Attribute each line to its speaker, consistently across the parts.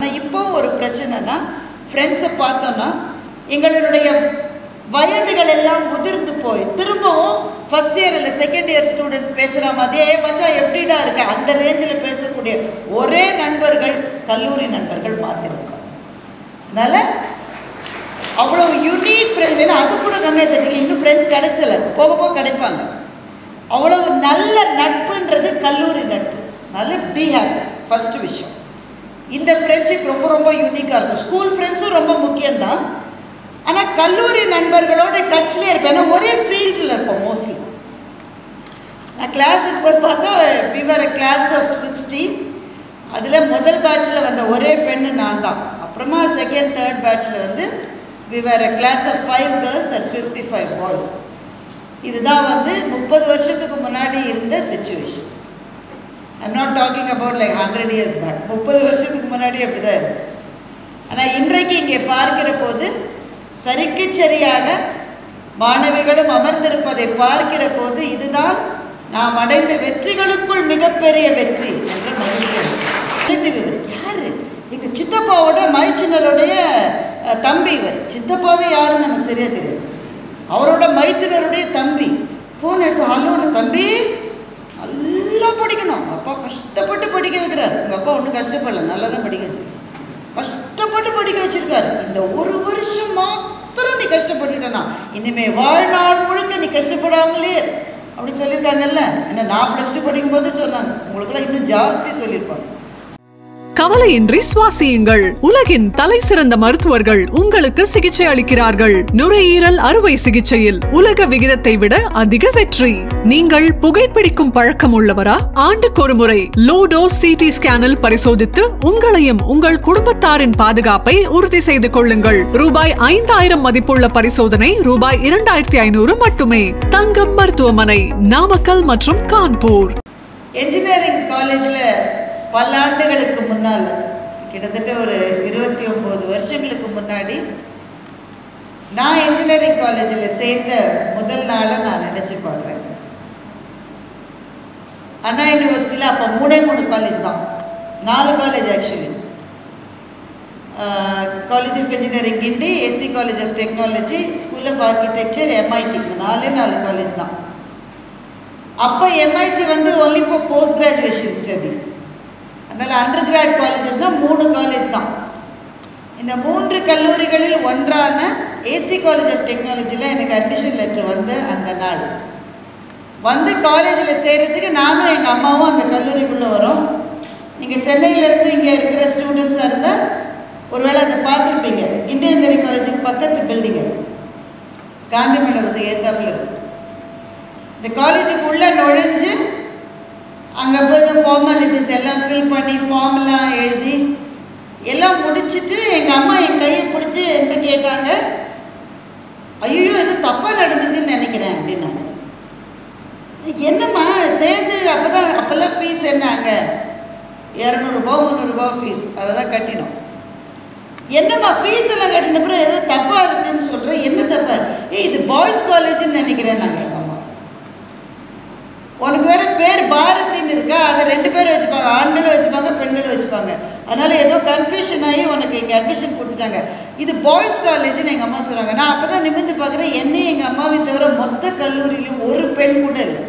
Speaker 1: இப்போ ஒரு பிரச்சனைனா ஃப்ரெண்ட்ஸை பார்த்தோன்னா எங்களுடைய வயதுகள் எல்லாம் முதிர்ந்து போய் திரும்பவும் ஃபர்ஸ்ட் இயர் இல்லை செகண்ட் இயர் ஸ்டூடெண்ட்ஸ் பேசுகிற மாதிரியே "ஏய் மச்சான் எப்படிடா இருக்க அந்த ரேஞ்சில் பேசக்கூடிய ஒரே நண்பர்கள் கல்லூரி நண்பர்கள் மாற்றிருக்காங்க அதனால் அவ்வளவு யூனிக் ஃப்ரெண்ட் வேணும் அது கூட கம்மியாக தெரியும் இன்னும் ஃப்ரெண்ட்ஸ் கிடைச்சல போக போக கிடைப்பாங்க அவ்வளவு நல்ல நட்புன்றது கல்லூரி நட்பு நல்ல பி ஹாப்பி ஃபர்ஸ்ட் விஷயம் இந்த ஃப்ரெண்ட்ஷிப் ரொம்ப ரொம்ப யூனிக்காக இருக்கும் ஸ்கூல் ஃப்ரெண்ட்ஸும் ரொம்ப முக்கியம்தான் ஆனால் கல்லூரி நண்பர்களோட டச்லேயே இருப்பேன் ஏன்னா ஒரே ஃபீல்டில் இருப்போம் மோஸ்ட்லி நான் கிளாஸுக்கு போய் பார்த்தா விவர் கிளாஸ் ஆஃப் சிக்ஸ்டி அதில் முதல் பேட்சில் வந்த ஒரே பெண்ணு நான் தான் அப்புறமா செகண்ட் தேர்ட் பேட்சில் வந்து we were class of five girls and fifty five boys இதுதான் வந்து முப்பது வருஷத்துக்கு முன்னாடி இருந்த situation I'm not talking about like hundred years back முப்பது வருஷத்துக்கு முன்னாடி அப்படி தான் இருக்கு ஆனால் இன்றைக்கு இங்கே பார்க்கிற போது சரிக்கு சரியாக மாணவிகளும் அமர்ந்திருப்பதை பார்க்கிற போது இதுதான் நாம் அடைந்த வெற்றிகளுக்குள் மிகப்பெரிய வெற்றி என்ற மகிழ்ச்சி ரிலேட்டிவ் இவர் யாரு எங்க சித்தப்பாவோட மைச்சினருடைய அஹ், தம்பி இவர் சித்தப்பாவே யாருன்னு நமக்கு சரியா தெரியாது அவரோட மைத்தினருடைய தம்பி ஃபோன் எடுத்து ஹலோன்னு தம்பி நல்லா படிக்கணும் உங்க அப்பா கஷ்டப்பட்டு படிக்க வைக்கிறார் உங்கள் அப்பா ஒன்றும் கஷ்டப்படல நல்லா தான் படிக்க வச்சிருக்காரு கஷ்டப்பட்டு படிக்க வச்சிருக்காரு இந்த ஒரு வருஷம் மாத்திரம் நீ கஷ்டப்பட்டுட்டனா இனிமே வாழ்நாள் முழுக்க நீ கஷ்டப்படாமலே இரு. அப்படின்னு சொல்லியிருக்காங்கல்ல என்ன நான் ப்ளஸ் டூ படிக்கும்போது சொன்னாங்க உங்களுக்கெல்லாம் இன்னும் ஜாஸ்தி சொல்லியிருப்பாங்க
Speaker 2: கவலையின்றி சுவாசியுங்கள் உலகின் தலை சிறந்த மருத்துவர்கள் உங்களுக்கு சிகிச்சை அளிக்கிறார்கள் நுரையீரல் அறுவை சிகிச்சையில் உலக விகிதத்தை விட அதிக வெற்றி நீங்கள் புகைப்பிடிக்கும் பழக்கம் உள்ளவரா ஆண்டுக்கு ஒரு முறை லோடோ சிடி ஸ்கேனில் பரிசோதித்து உங்களையும் உங்கள் குடும்பத்தாரின் பாதுகாப்பை உறுதி செய்து கொள்ளுங்கள் ரூபாய் ஐந்தாயிரம் மதிப்புள்ள பரிசோதனை ரூபாய் இரண்டாயிரத்தி ஐநூறு மட்டுமே தங்கம் மருத்துவமனை நாமக்கல் மற்றும் கான்பூர்
Speaker 1: என்ஜினியரிங் காலேஜில் பல ஆண்டுகளுக்கு முன்னால் கிட்டத்தட்ட ஒரு இருபத்தி ஒம்பது வருஷங்களுக்கு முன்னாடி நான் என்ஜினியரிங் காலேஜில் சேர்ந்த முதல் நாளை நான் நினச்சி பார்க்குறேன் அண்ணா யூனிவர்சிட்டியில் அப்போ மூணே மூணு காலேஜ் தான் நாலு college actually college of engineering Guindy AC college of technology school of architecture MIT இந்த நாலே நாலு காலேஜ் தான் அப்போ எம்ஐடி வந்து only for post graduation studies அதனால் அண்டர் கிராட் காலேஜஸ்னால் மூணு காலேஜ் தான் இந்த மூன்று கல்லூரிகளில் ஒன்றான ஏசி காலேஜ் ஆஃப் டெக்னாலஜியில் எனக்கு அட்மிஷன் லெட்டர் வந்து அந்த நாள் வந்து காலேஜில் சேர்கிறதுக்கு நானும் எங்கள் அம்மாவும் அந்த கல்லூரிக்குள்ளே வரோம் நீங்கள் சென்னையிலேருந்து இங்கே இருக்கிற ஸ்டூடெண்ட்ஸாக இருந்தால் ஒருவேளை அதை பார்த்துருப்பீங்க இந்தியன் இன்ஜினியரிங் காலேஜுக்கு பக்கத்து பில்டிங் அது காந்தி மண்டபத்துக்கு ஏத்தாப்புல இருக்கு இந்த காலேஜுக்கு உள்ளே நுழைஞ்சு அங்கே போய் ஃபார்மாலிட்டிஸ் எல்லாம் ஃபில் பண்ணி ஃபார்ம்லாம் எழுதி எல்லாம் முடிச்சிட்டு எங்கள் அம்மா என் கையை பிடிச்சி என்கிட்ட கேட்டாங்க ஐயோ ஏதோ தப்பாக நடந்ததுன்னு நினைக்கிறேன் அப்படின்னாங்க என்னம்மா சேர்ந்து அப்போ தான் அப்போல்லாம் ஃபீஸ் என்ன அங்கே இரநூறுபா முந்நூறுரூபா ஃபீஸ் அதை தான் கட்டினோம் என்னம்மா ஃபீஸ் எல்லாம் கட்டின அப்புறம் ஏதோ தப்பாக இருக்குன்னு சொல்கிறேன் என்ன தப்பா இருக்கு? ஏய் இது பாய்ஸ் காலேஜ்னு நினைக்கிறேன் நாங்கள் எங்கள் அம்மா உனக்கு வேற பேர் பாரதின்னு இருக்கா அதை ரெண்டு பேர் வச்சுப்பாங்க ஆண்களும் வச்சுப்பாங்க பெண்களும் வச்சுப்பாங்க அதனால ஏதோ கன்ஃபியூஷன் ஆகி உனக்கு இங்கே அட்மிஷன் கொடுத்துட்டாங்க இது பாய்ஸ் காலேஜ்னு எங்கள் அம்மா சொல்கிறாங்க நான் அப்போ தான் நிமிர்ந்து பார்க்குறேன் என்னையும் எங்கள் அம்மாவையும் தவிர மொத்த கல்லூரியிலையும் ஒரு பெண் கூட இல்லை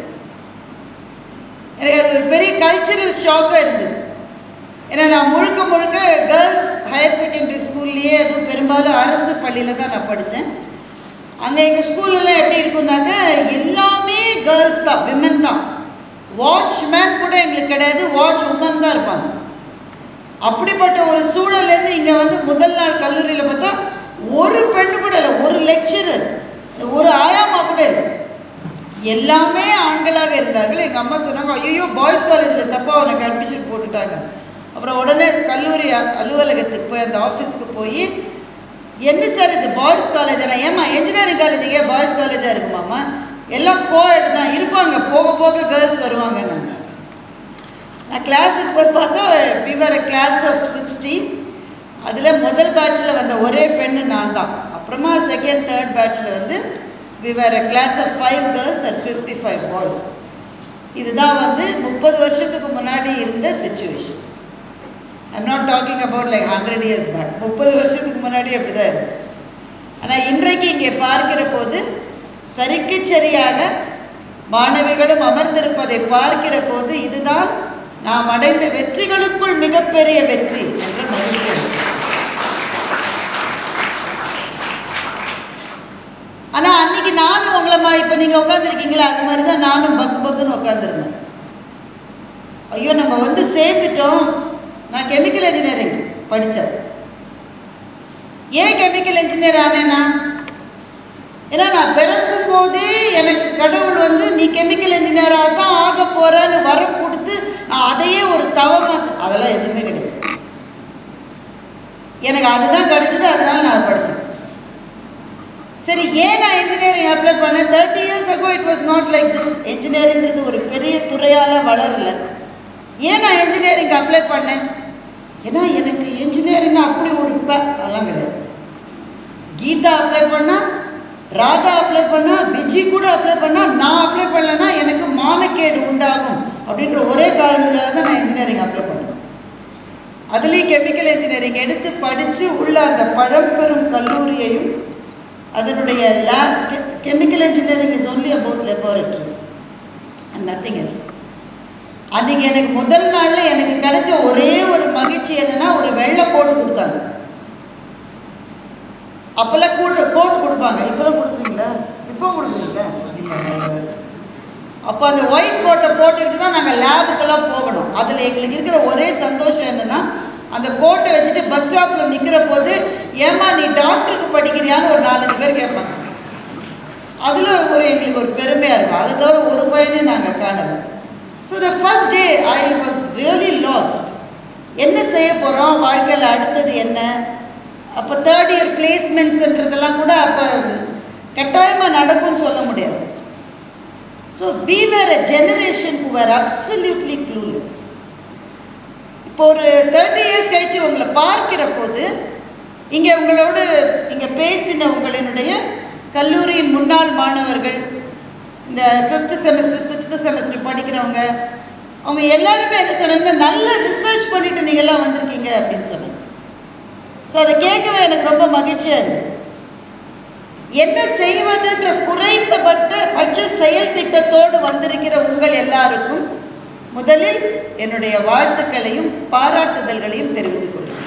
Speaker 1: எனக்கு அது ஒரு பெரிய கல்ச்சரல் ஷாக்காக இருந்தது ஏன்னா நான் முழுக்க முழுக்க கேர்ள்ஸ் ஹையர் செகண்டரி ஸ்கூல்லையே அதுவும் பெரும்பாலும் அரசு பள்ளியில் தான் நான் படித்தேன் அங்கே எங்கள் ஸ்கூல்லலாம் எப்படி இருக்கும்னாக்கா எல்லாமே கேர்ள்ஸ் தான் விமன் தான் வாட்ச்மேன் கூட எங்களுக்கு கிடையாது வாட்ச் உமன் தான் இருப்பாங்க அப்படிப்பட்ட ஒரு சூழல்லேருந்து இங்கே வந்து முதல் நாள் கல்லூரியில் பார்த்தா ஒரு பெண்ணு கூட இல்லை ஒரு லெக்சரர் ஒரு ஆயாமா கூட இல்லை எல்லாமே ஆண்களாக இருந்தார்கள் எங்கள் அம்மா சொன்னாங்க ஐயோ பாய்ஸ் காலேஜில் தப்பாக உனக்கு அட்மிஷன் போட்டுட்டாங்க அப்புறம் உடனே கல்லூரி அ- அலுவலகத்துக்கு போய் அந்த ஆஃபீஸ்க்கு போய் என்ன சார் இது பாய்ஸ் காலேஜ் நான் ஏமா இன்ஜினியரிங் காலேஜுக்கே பாய்ஸ் காலேஜாக இருக்குமாம்மா எல்லாம் கோஎட் தான் இருப்பாங்க போக போக கேர்ள்ஸ் வருவாங்க நாங்கள் நான் கிளாஸுக்கு போய் பார்த்தா விவர் கிளாஸ் ஆஃப் சிக்ஸ்டி அதில் முதல் பேட்சில் வந்த ஒரே பெண்ணு நான் தான் அப்புறமா செகண்ட் தேர்ட் பேட்சில் வந்து we were class of five girls and fifty five boys இதுதான் வந்து முப்பது வருஷத்துக்கு முன்னாடி இருந்த situation I'm not talking about like hundred years back முப்பது வருஷத்துக்கு முன்னாடி அப்படி தான் இருக்கு ஆனால் இன்றைக்கு இங்கே பார்க்கிற போது சரிக்கு சரியாக மாணவிகளும் அமர்ந்திருப்பதை பார்க்கிற போது இதுதான் நாம் அடைந்த வெற்றிகளுக்குள் மிகப்பெரிய வெற்றி என்ற மகிழ்ச்சி எனக்கு. ஆனால் அன்னைக்கு நானும் உங்களை மா இப்போ நீங்கள் உட்காந்துருக்கீங்களா அது மாதிரி தான் நானும் பக்கு பக்குன்னு உட்காந்துருந்தேன் ஐயோ நம்ம வந்து சேர்ந்துட்டோம் நான் கெமிக்கல் இன்ஜினியரிங் படித்தேன் ஏன் கெமிக்கல் இன்ஜினியர் ஆனேன்னா ஏன்னா நான் பிறக்கும் போதே எனக்கு கடவுள் வந்து நீ கெமிக்கல் இன்ஜினியராக தான் ஆக போகிறன்னு வரம் கொடுத்து நான் அதையே ஒரு தவமாக செ- அதெல்லாம் எதுவுமே கிடையாது எனக்கு அதுதான் கிடைச்சது அதனால நான் அதை படித்தேன் சரி ஏன் நான் இன்ஜினியரிங் அப்ளை பண்ணேன் thirty years ago it was not like this இன்ஜினியரிங்கிறது ஒரு பெரிய துறையால் வளரல ஏன் நான் இன்ஜினியரிங் அப்ளை பண்ணேன் ஏன்னா எனக்கு இன்ஜினியரிங் அப்படி ஒரு ப அதெல்லாம் கிடையாது கீதா அப்ளை பண்ணா ராதா அப்ளை பண்ணா விஜி கூட அப்ளை பண்ணா நான் அப்ளை பண்ணலைன்னா எனக்கு மானக்கேடு உண்டாகும் அப்படின்ற ஒரே காரணத்துக்காக தான் நான் இன்ஜினியரிங் அப்ளை பண்ணேன் அதுலேயும் கெமிக்கல் இன்ஜினியரிங் எடுத்து படித்து உள்ள அந்த பழம்பெரும் கல்லூரியையும் அதனுடைய labs chemical engineering is only about laboratories and nothing else அன்றைக்கி எனக்கு முதல் நாளில் எனக்கு கிடைச்ச ஒரே ஒரு மகிழ்ச்சி என்னன்னா ஒரு வெள்ளை கோட்டு கொடுத்தாங்க அப்போல்லாம் கூட்டு கோட் கொடுப்பாங்க இப்போலாம் கொடுக்குறீங்களா இப்போ கொடுக்குறீங்களா இல்லை அப்போ அந்த ஒயிட் கோட்டை போட்டுக்கிட்டு தான் நாங்கள் லேபுக்கெல்லாம் போகணும் அதில் எங்களுக்கு இருக்கிற ஒரே சந்தோஷம் என்னென்னா அந்த கோட்டை வச்சுட்டு பஸ் ஸ்டாப்பில் நிற்கிற போது ஏம்மா நீ டாக்டருக்கு படிக்கிறியான்னு ஒரு நாலஞ்சு பேர் கேட்பாங்க அதில் ஒரு எங்களுக்கு ஒரு பெருமையாக இருக்கும் அதை தவிர ஒரு பையனையும் நாங்கள் காணலை so the first day I was really lost என்ன செய்ய போகிறோம் வாழ்க்கையில் அடுத்தது என்ன அப்போ தேர்ட் இயர் பிளேஸ்மெண்ட்ஸ்ன்றதெல்லாம் கூட அப்போ கட்டாயமாக நடக்கும்னு சொல்ல முடியாது so we were a generation who were absolutely clueless இப்போ ஒரு தேர்ட்டி இயர்ஸ் கழிச்சு உங்களை பார்க்கிற போது இங்கே உங்களோடு இங்கே பேசின உங்களினுடைய கல்லூரியின் முன்னாள் மாணவர்கள் இந்த ஃபிஃப்த்து செமஸ்டர் சிக்ஸ்த்து செமஸ்டர் படிக்கிறவங்க அவங்க எல்லாருமே என்ன சொன்னாங்க நல்ல ரிசர்ச் பண்ணிட்டு நீங்கள்லாம் வந்திருக்கீங்க அப்படின்னு சொன்னாங்க ஸோ அதை கேட்கவே எனக்கு ரொம்ப மகிழ்ச்சியாக இருந்தது என்ன செய்வதுன்ற குறைந்தபட்ட பட்ச செயல் திட்டத்தோடு வந்திருக்கிற உங்கள் எல்லாருக்கும் முதலில் என்னுடைய வாழ்த்துக்களையும் பாராட்டுதல்களையும் தெரிவித்துக் கொள்கிறேன்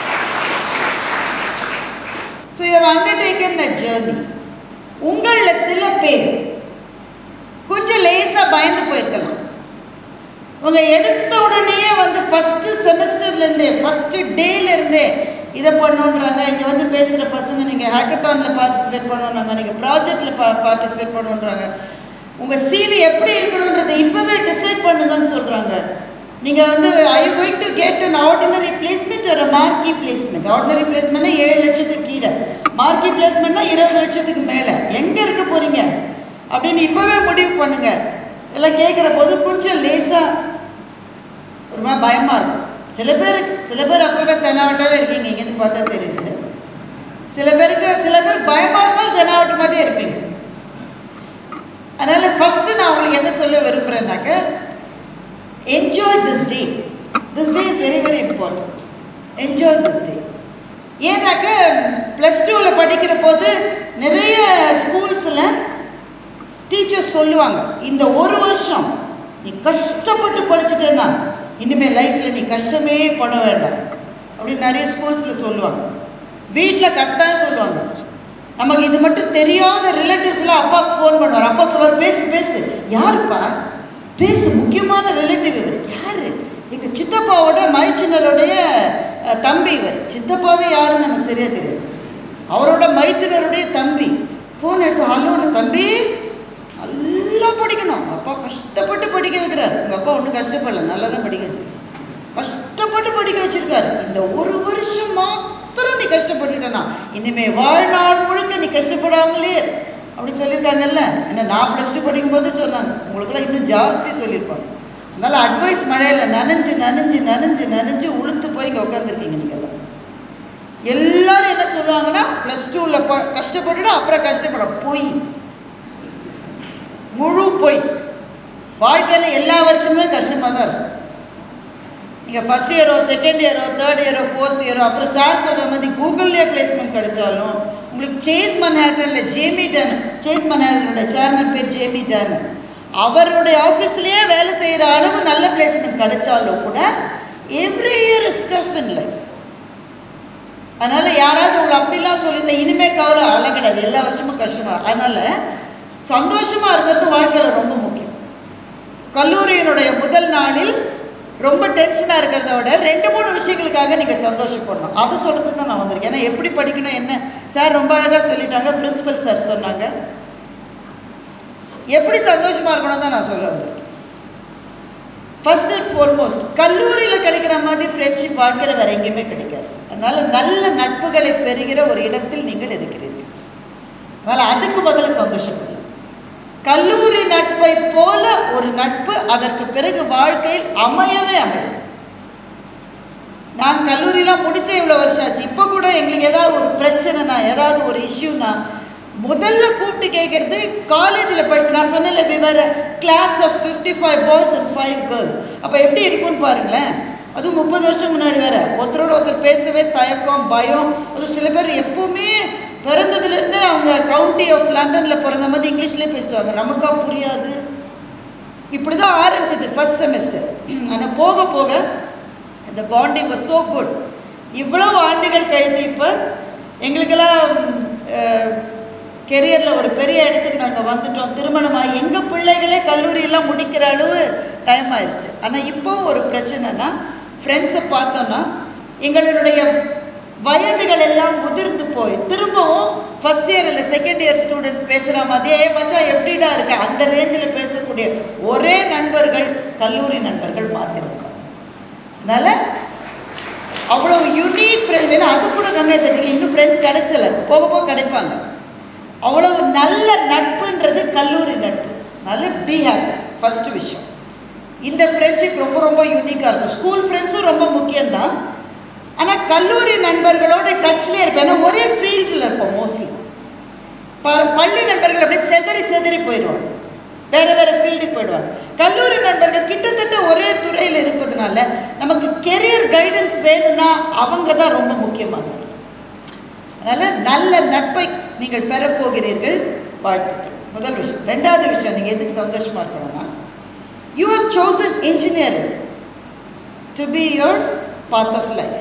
Speaker 1: so you undertaken a journey உங்களில் சில பேர் கொஞ்சம் லேசாக பயந்து போயிருக்கலாம் உங்க எடுத்த உடனேயே வந்து ஃபஸ்ட்டு செமஸ்டர்லேருந்தே ஃபஸ்ட்டு டேலேருந்தே இதை பண்ணணுன்றாங்க இங்கே வந்து பேசுகிற பசங்க நீங்கள் ஹேக்கத்தானில் பார்ட்டிசிபேட் பண்ணணுன்னாங்க நீங்கள் ப்ராஜெக்டில் பா பார்ட்டிசிபேட் பண்ணணுன்றாங்க உங்கள் சிவி எப்படி இருக்கணுன்றதை இப்போவே டிசைட் பண்ணுங்கன்னு சொல்கிறாங்க நீங்கள் வந்து I you going to get an ordinary placement ஒரு மார்க்கி பிளேஸ்மெண்ட் ஆர்டினரி பிளேஸ்மெண்ட்னா ஏழு லட்சத்துக்கு கீழே மார்க்கி பிளேஸ்மெண்ட்னா இருபது லட்சத்துக்கு மேலே எங்கே இருக்க போகிறீங்க அப்படின்னு இப்போவே முடிவு பண்ணுங்க இதெல்லாம் கேட்குற போது கொஞ்சம் லேசாக ஒரு மாதிரி பயமாக இருக்கும் சில பேருக்கு சில பேர் அப்போவே தெனாவட்டாவே இருக்கீங்க இங்கேருந்து பார்த்தா தெரியுது சில பேருக்கு சில பேர் பயமாக இருந்தாலும் தெனாவட்டு மாதிரியே இருப்பீங்க அதனால் ஃபஸ்ட்டு நான் உங்களுக்கு என்ன சொல்ல விரும்புகிறேன்னாக்க enjoy this day this day is very very important enjoy this day ஏன்னாக்க ப்ளஸ் டூவில் படிக்கிற போது நிறைய ஸ்கூல்ஸில் டீச்சர்ஸ் சொல்லுவாங்க இந்த ஒரு வருஷம் நீ கஷ்டப்பட்டு படிச்சுட்டேன்னா இனிமேல் லைஃப்பில் நீ கஷ்டமே பட வேண்டாம் அப்படின்னு நிறைய ஸ்கூல்ஸில் சொல்லுவாங்க வீட்டில் கரெக்டாக சொல்லுவாங்க நமக்கு இது மட்டும் தெரியாத ரிலேட்டிவ்ஸ்லாம் அப்பாவுக்கு ஃபோன் பண்ணுவார் அப்பா சொல்லுவார் பேசு பேசு யாருப்பா பேசு முக்கியமான ரிலேட்டிவ் இவர் யார் எங்கள் சித்தப்பாவோட மைச்சினருடைய அஹ், தம்பி இவர் சித்தப்பாவே யாருன்னு நமக்கு சரியாக தெரியாது அவரோட மைத்தினருடைய தம்பி ஃபோன் எடுத்து ஹலோன்னு தம்பி நல்லா படிக்கணும் உங்கள் அப்பா கஷ்டப்பட்டு படிக்க வைக்கிறார் உங்கள் அப்பா ஒன்றும் கஷ்டப்படல நல்லா தான் படிக்க வச்சிருக்காரு கஷ்டப்பட்டு படிக்க வச்சிருக்காரு இந்த ஒரு வருஷம் மாத்திரம் நீ கஷ்டப்பட்டுட்டனா இனிமே வாழ்நாள் முழுக்க நீ கஷ்டப்படாமலே இரு. அப்படின்னு சொல்லியிருக்காங்கல்ல என்ன நான் ப்ளஸ் டூ படிக்கும்போது சொன்னாங்க உங்களுக்கெல்லாம் இன்னும் ஜாஸ்தி சொல்லியிருப்பாங்க அதனால் அட்வைஸ் மழையில் நனைஞ்சு நனைஞ்சு நனைஞ்சு நனைஞ்சு உளுத்து போய் இங்கே உட்காந்துருக்கீங்க நீங்கள் எல்லாம் எல்லாரும் என்ன சொல்லுவாங்கன்னா ப்ளஸ் டூவில் கஷ்டப்பட்டுட்டு அப்புறம் கஷ்டப்பட பொய் முழு பொய் வாழ்க்கையில் எல்லா வருஷமுமே கஷ்டமாக தான் இருக்கும் நீங்கள் ஃபஸ்ட் இயரோ செகண்ட் இயரோ தேர்ட் இயரோ ஃபோர்த் இயரோ அப்புறம் சார் சொல்கிற மாதிரி கூகுள்லேயே பிளேஸ்மெண்ட் கிடைச்சாலும் உங்களுக்கு சேஸ் மன்ஹேட்டனில் ஜேமி டேமன் சேஸ் மன்ஹேட்டனோட சேர்மன் பேர் ஜேமி டேமன் அவருடைய ஆஃபீஸ்லேயே வேலை செய்கிற அளவு நல்ல பிளேஸ்மெண்ட் கிடைச்சாலும் கூட every year stuff in life அதனால் யாராவது உங்களை அப்படிலாம் சொல்லியிருந்தா இனிமே கவலை அதெல்லாம் கிடையாது எல்லா வருஷமும் கஷ்டமாக அதனால் சந்தோஷமாக இருக்கிறது வாழ்க்கையில் ரொம்ப முக்கியம் கல்லூரியினுடைய முதல் நாளில் ரொம்ப டென்ஷனாக இருக்கிறத விட ரெண்டு மூணு விஷயங்களுக்காக நீங்கள் சந்தோஷப்படணும் அதை சொல்கிறதுக்கு தான் நான் வந்திருக்கேன் ஏன்னா எப்படி படிக்கணும் என்ன சார் ரொம்ப அழகாக சொல்லிட்டாங்க பிரின்சிபல் சார் சொன்னாங்க எப்படி சந்தோஷமாக இருக்கணும் தான் நான் சொல்ல வந்திருக்கேன் ஃபர்ஸ்ட் அண்ட் ஃபார்மோஸ்ட் கல்லூரியில் கிடைக்கிற மாதிரி ஃப்ரெண்ட்ஷிப் வாழ்க்கையில் வேறு எங்கேயுமே கிடைக்காது அதனால் நல்ல நட்புகளை பெறுகிற ஒரு இடத்தில் நீங்கள் இருக்கிறீர்கள் அதனால் அதுக்கு முதல்ல சந்தோஷப்படுங்க கல்லூரி நட்பை போல ஒரு நட்பு அதற்கு பிறகு வாழ்க்கையில் அமையவே அமையாது நான் கல்லூரியெலாம் முடிச்ச இவ்வளோ வருஷம் ஆச்சு இப்போ கூட எங்களுக்கு ஏதாவது ஒரு பிரச்சனைனா ஏதாவது ஒரு இஷ்யூனா முதல்ல கூப்பிட்டு கேட்குறது காலேஜில் படிச்சு நான் சொன்னேன்ல இப்படி வேறு class of fifty five boys and five girls அப்போ எப்படி இருக்கும்னு பாருங்களேன் அதுவும் முப்பது வருஷம் முன்னாடி வேற ஒருத்தரோட ஒருத்தர் பேசவே தயக்கம் பயம் அது சில பேர் எப்போவுமே பிறந்ததுலேருந்து அவங்க கவுண்டி ஆஃப் லண்டனில் பிறந்த மாதிரி இங்கிலீஷ்லேயே பேசுவாங்க நமக்கா புரியாது இப்படி தான் ஆரம்பிச்சது ஃபஸ்ட் செமஸ்டர் ஆனால் போக போக இந்த பாண்டிங் வாஸ் ஸோ குட் இவ்வளவு ஆண்டுகள் கழித்து இப்போ எங்களுக்கெல்லாம் கெரியரில் ஒரு பெரிய இடத்துக்கு நாங்கள் வந்துட்டோம் திருமணமாக எங்கள் பிள்ளைகளே கல்லூரியெல்லாம் முடிக்கிற அளவு டைம் ஆயிடுச்சு ஆனால் இப்போவும் ஒரு பிரச்சனைனா ஃப்ரெண்ட்ஸை பார்த்தோன்னா எங்களுடைய வயதுகள் எல்லாம் உதிர்ந்து போய் திரும்பவும் ஃபஸ்ட் இயர் இல்லை செகண்ட் இயர் ஸ்டூடெண்ட்ஸ் பேசுகிற மாதிரியே "ஏய் மச்சான் எப்படிடா இருக்க அந்த ரேஞ்சில் பேசக்கூடிய ஒரே நண்பர்கள் கல்லூரி நண்பர்கள் மாற்றிருக்காங்க அதனால் அவ்வளோ யூனிக் ஃப்ரெண்ட் வேணும் அது கூட கம்மியாக தெரியுங்க இன்னும் ஃப்ரெண்ட்ஸ் கிடைச்சல போக போக கிடைப்பாங்க அவ்வளவு நல்ல நட்புன்றது கல்லூரி நட்பு நல்ல பி ஹாப்பி ஃபஸ்ட்டு விஷயம் இந்த ஃப்ரெண்ட்ஷிப் ரொம்ப ரொம்ப யூனிக்காக இருக்கும் ஸ்கூல் ஃப்ரெண்ட்ஸும் ரொம்ப முக்கியம்தான் ஆனால் கல்லூரி நண்பர்களோட டச்லேயே இருப்பேன் ஏன்னா ஒரே ஃபீல்டில் இருப்போம் மோஸ்ட்லி ப பள்ளி நண்பர்கள் அப்படியே செதறி செதறி போயிடுவாங்க வேறு வேறு ஃபீல்டுக்கு போயிடுவாங்க கல்லூரி நண்பர்கள் கிட்டத்தட்ட ஒரே துறையில் இருப்பதுனால நமக்கு கெரியர் கைடன்ஸ் வேணும்னா அவங்க தான் ரொம்ப முக்கியமானவர் அதனால் நல்ல நட்பை நீங்கள் பெறப்போகிறீர்கள் வாழ்த்துக்கள் முதல் விஷயம் ரெண்டாவது விஷயம் நீங்கள் எதுக்கு சந்தோஷமாக இருக்கணும்னா you have chosen engineering to be your path of life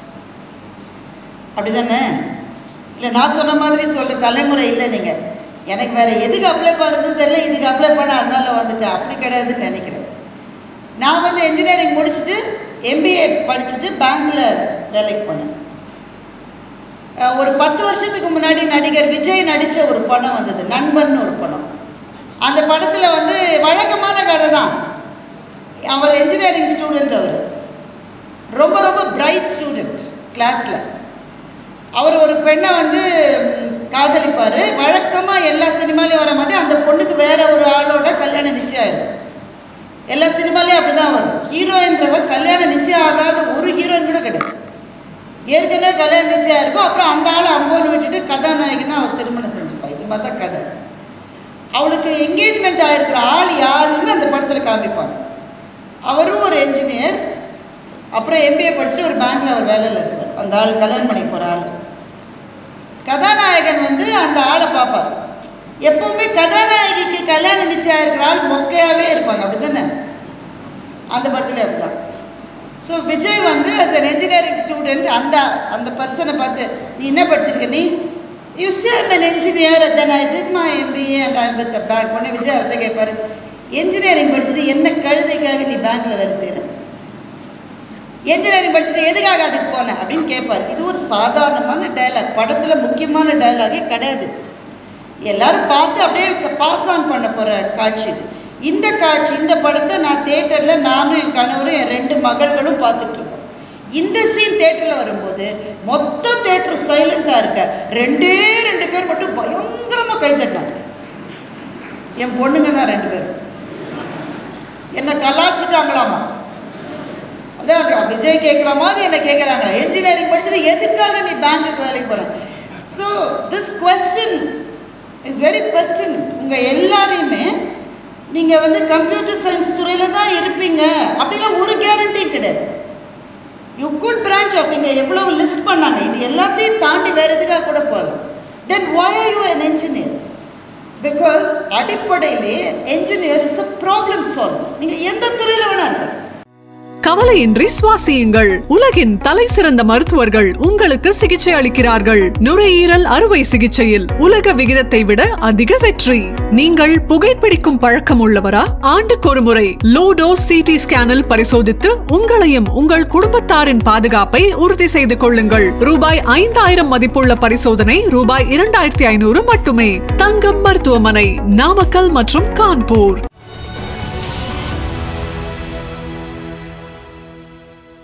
Speaker 1: அப்படி தானே இல்லை நான் சொன்ன மாதிரி சொல்கிற தலைமுறை இல்லை நீங்கள் எனக்கு வேறு எதுக்கு அப்ளை பண்ணுறதுன்னு தெரியல இதுக்கு அப்ளை பண்ண அதனால வந்துட்டேன் அப்படி கிடையாதுன்னு நினைக்கிறேன் நான் வந்து இன்ஜினியரிங் முடிச்சுட்டு எம்பிஏ படிச்சுட்டு பேங்க்கில் வேலைக்கு போனேன் அஹ் ஒரு பத்து வருஷத்துக்கு முன்னாடி நடிகர் விஜய் நடித்த ஒரு படம் வந்தது நண்பன் ஒரு படம் அந்த படத்தில் வந்து வழக்கமான கதை தான் அவர் இன்ஜினியரிங் ஸ்டூடெண்ட் அவர் ரொம்ப ரொம்ப பிரைட் ஸ்டூடெண்ட் கிளாஸில் அவர் ஒரு பெண்ணை வந்து காதலிப்பார் வழக்கமாக எல்லா சினிமாலையும் வர மாதிரி அந்த பொண்ணுக்கு வேற ஒரு ஆளோட கல்யாணம் நிச்சயம் ஆயிடும் எல்லா சினிமாலையும் அப்படி தான் வரும் ஹீரோயின்றவ கல்யாணம் நிச்சயம் ஆகாத ஒரு ஹீரோயின் கூட கிடையாது ஏற்கனவே கல்யாணம் நிச்சயம் இருக்கும் அப்புறம் அந்த ஆளை அம்போன்னு விட்டுட்டு கதாநாயகனை அவள் திருமணம் செஞ்சுப்பா இது மாதிரி தான் கதை அவளுக்கு என்கேஜ்மெண்ட் ஆகிருக்கிற ஆள் யாருன்னு அந்த படத்தில் காமிப்பாங்க அவரும் ஒரு என்ஜினியர் அப்புறம் எம்பிஏ படிச்சுட்டு ஒரு பேங்க்கில் அவர் வேலையில் இருப்பார் அந்த ஆள் கல்யாணம் பண்ணி போகிற ஆள் கதாநாயகன் வந்து அந்த ஆளை பார்ப்பார் எப்பவுமே கதாநாயகிக்கு கல்யாணம் நிச்சயம் இருக்கிற ஆள் மொக்கையாகவே இருப்பாங்க அப்படி தானே அந்த படத்துல அப்படி தான் ஸோ விஜய் வந்து as an engineering ஸ்டூடெண்ட் அந்த அந்த பர்சனை பார்த்து நீ என்ன படிச்சிருக்க நீ you say I'm an engineer then I did my MBA and I'm with the bank உடனே விஜய் அவர்கிட்ட கேட்பாரு என்ஜினியரிங் படிச்சுட்டு என்ன கழுதைக்காக நீ பேங்க்கில் வேலை செய்கிற என்ஜினியரிங் படிச்சுட்டு எதுக்காக அதுக்கு போனேன் அப்படின்னு கேட்பார் இது ஒரு சாதாரணமான டயலாக் படத்தில் முக்கியமான டயலாகே கிடையாது எல்லாரும் பார்த்து அப்படியே பாஸ் ஆன் பண்ண போகிற காட்சி இது இந்த காட்சி இந்த படத்தை நான் தேட்டரில் நானும் என் கணவரும் என் ரெண்டு மகள்களும் பார்த்துட்டு இருக்கோம் இந்த சீன் தேட்டரில் வரும்போது மொத்த தேட்டர் சைலண்ட்டாக இருக்க ரெண்டே ரெண்டு பேர் மட்டும் பயங்கரமாக கை தட்டினாங்க என் பொண்ணுங்க தான் ரெண்டு பேரும் என்னை கலாச்சிட்டாங்களாமா அதான் விஜய் கேட்குற மாதிரி என்ன கேட்குறாங்க என்ஜினியரிங் படிச்சுட்டு எதுக்காக நீ பேங்க்குக்கு வேலைக்கு போகிற so this question is very burden உங்கள் எல்லாரையுமே நீங்கள் வந்து கம்ப்யூட்டர் சயின்ஸ் துறையில் தான் இருப்பீங்க அப்படிலாம் ஒரு கேரண்டியும் கிடையாது யூ குட் பிரான்ச் ஆஃப் இங்கே எவ்வளவு லிஸ்ட் பண்ணாங்க இது எல்லாத்தையும் தாண்டி வேற எதுக்காக கூட போகலாம் then why are you an engineer because அடிப்படையிலே engineer is a problem solver நீங்கள் எந்த துறையில் வேணா இருக்கலாம்
Speaker 2: கவலையின்றி சுவாசியுங்கள் உலகின் தலை சிறந்த மருத்துவர்கள் உங்களுக்கு சிகிச்சை அளிக்கிறார்கள் நுரையீரல் அறுவை சிகிச்சையில் உலக விகிதத்தை விட அதிக வெற்றி நீங்கள் புகைப்பிடிக்கும் பழக்கம் உள்ளவரா ஆண்டுக்கு ஒரு முறை லோ டோஸ் சிடி ஸ்கேனில் பரிசோதித்து உங்களையும் உங்கள் குடும்பத்தாரின் பாதுகாப்பை உறுதி செய்து கொள்ளுங்கள் ரூபாய் ஐந்தாயிரம் மதிப்புள்ள பரிசோதனை ரூபாய் இரண்டாயிரத்தி ஐநூறு மட்டுமே தங்கம் மருத்துவமனை நாமக்கல் மற்றும் கான்பூர்